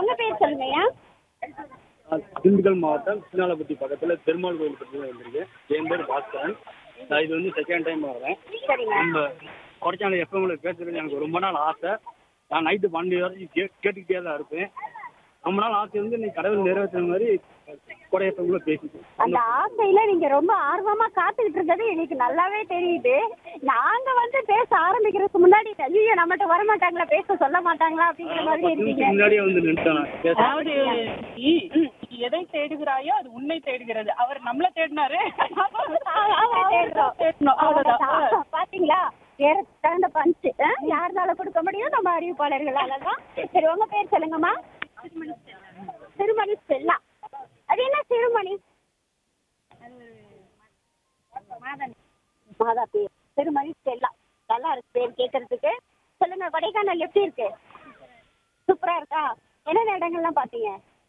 உங்க பேர் சொல்லுங்கய்யா நான் திண்டுக்கல் மாவட்டம் சின்னாலப்பட்டி பக்கத்தில் பெருமாள் கோயில் பக்கத்தில் வந்திருக்கேன் என் பேர் பாஸ்கரன் நான் இது வந்து செகண்ட் டைம் வரேன் சரிங்க நம்ம கொடைக்கானல் எஃப்எம்ல பேசுறது எனக்கு ரொம்ப நாள் ஆசை நான் நைட்டு பன்னெண்டு வரைக்கும் கே கேட்டுக்கிட்டே தான் இருப்பேன் ரொம்ப நாள் ஆசை வந்து நீ கடவுள் நிறைவேற்றுற மாதிரி கொடை எஃப்எம்ல பேசிட்டு அந்த ஆசையில நீங்க ரொம்ப ஆர்வமா காத்துக்கிட்டு இருந்தது எனக்கு நல்லாவே தெரியுது நாங்க வந்து பேச ஆரம்பிக்கிறதுக்கு முன்னாடி ஐயோ நம்மகிட்ட வர மாட்டாங்களா பேச சொல்ல மாட்டாங்களா அப்படிங்கிற மாதிரி பத்து இருக்கீங்க நிமிஷம் முன்னாடியே வந்து நின்றுட்டேன் நான் பேச அதாவது நீ நீ எதை தேடுகிறாயோ அது உன்னை தேடுகிறது அவர் நம்மள தேடினாரு தேடணும் அவ்வளவுதான் அவ்வளவுதான். பாத்தீங்களா வேற தகுந்த பஞ்சு யாருனால கொடுக்க முடியும் நம்ம அறிவிப்பாளர்களால தான் சரி உங்க பேர் சொல்லுங்கம்மா திருமணி ஸ்டெல்லா அது என்ன திருமணி மாதா பேர் திருமணி ஸ்டெல்லா நல்லா இருக்கு பேர் கேட்கறதுக்கு சொல்லுங்க கொடைக்கானல் எப்படி இருக்கு சூப்பரா இருக்கா என்னென்ன இடங்கள்லாம் பாத்தீங்க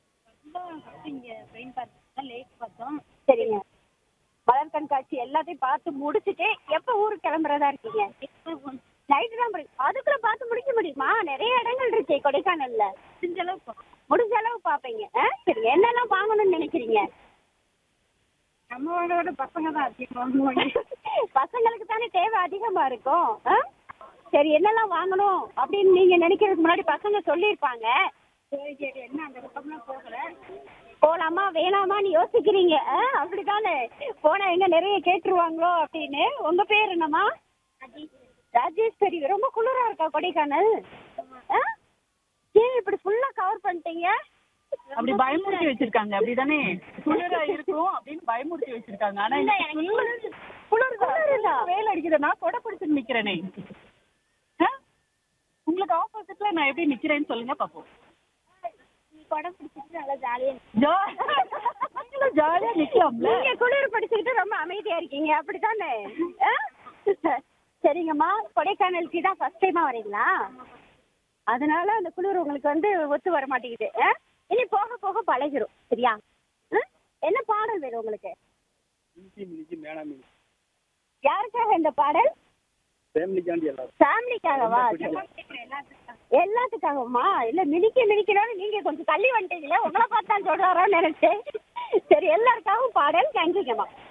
சரிங்க மலர் கண்காட்சி எல்லாத்தையும் பார்த்து முடிச்சுட்டு எப்ப ஊருக்கு கிளம்புறதா இருக்கீங்க நைட்டு தான் போறீங்க. அதுக்குள்ள பார்த்து முடிக்க முடியுமா நிறைய இடங்கள் இருக்கே கொடைக்கானல்ல முடிஞ்ச அளவு முடிஞ்ச அளவு பாப்பீங்க ஆ? சரி என்னெல்லாம் வாங்கணும்னு நினைக்கிறீங்க நம்மளோட பசங்க தான் பசங்களுக்கு தானே தேவை அதிகமா இருக்கும் ஆ? சரி என்னெல்லாம் வாங்கணும் அப்படின்னு நீங்க நினைக்கிறதுக்கு முன்னாடி பசங்க சொல்லியிருப்பாங்க சரி சரி என்ன அந்த பக்கம்லாம் போகல போலாமா வேணாமான்னு யோசிக்கிறீங்க ஆ? அப்படிதானே போனா எங்க நிறைய கேட்டுருவாங்களோ அப்படின்னு உங்க பேர் என்னம்மா ராஜேஸ்வரி ரொம்ப குளிரா இருக்கா கொடைக்கானல் ஆ? ஏன் இப்படி ஃபுல்லா கவர் பண்ணிட்டீங்க அப்படி பயமுறுத்தி வச்சிருக்காங்க அப்படிதானே குளிரா இருக்கும் அப்படின்னு பயமுறுத்தி வச்சிருக்காங்க ஆனா இல்ல, எனக்கு எனக்கு குளிர் குளிருதா? குளிருதா? வேலை அடிக்குது நான் கொடை பிடிச்சிட்டு நிக்கிறேனே ஆ? உங்களுக்கு ஆப்போசிட்ல நான் எப்படி நிக்கிறேன்னு சொல்லுங்க பாப்போம் படம் பிடிச்சிட்டு நல்லா ஜாலியா ஜா- ஜாலியா நிக்கலாம்ல நீங்க குளிர் படிச்சுக்கிட்டு ரொம்ப அமைதியா இருக்கீங்க அப்படித்தானே ஆ? சரிங்கம்மா கொடைக்கானலுக்கு தான் ஃபர்ஸ்ட் டைமா வரீங்களா அதனால அந்த குளிர் உங்களுக்கு வந்து ஒத்து வர மாட்டேங்குது ஆ? இனி போக போக பழகிரும் சரியா ஆ? என்ன பாடல் வேணும் உங்களுக்கு மினிக்கி மினிக்கி மேனா மினி யாருக்காக இந்த பாடல் ஃபேமிலிக்காண்டி எல்லாரும் ஃபேமிலிக்காகவா எல்லாத்துக்காகவுமா இல்ல மினிக்க மினிக்கணும்னு நீங்க கொஞ்சம் தள்ளி வந்துட்டீங்களே உங்களை பார்த்தா சொல்றாரோன்னு நினைச்சேன் சரி எல்லாருக்காகவும் பாடல் தேங்க்யூங்கம்மா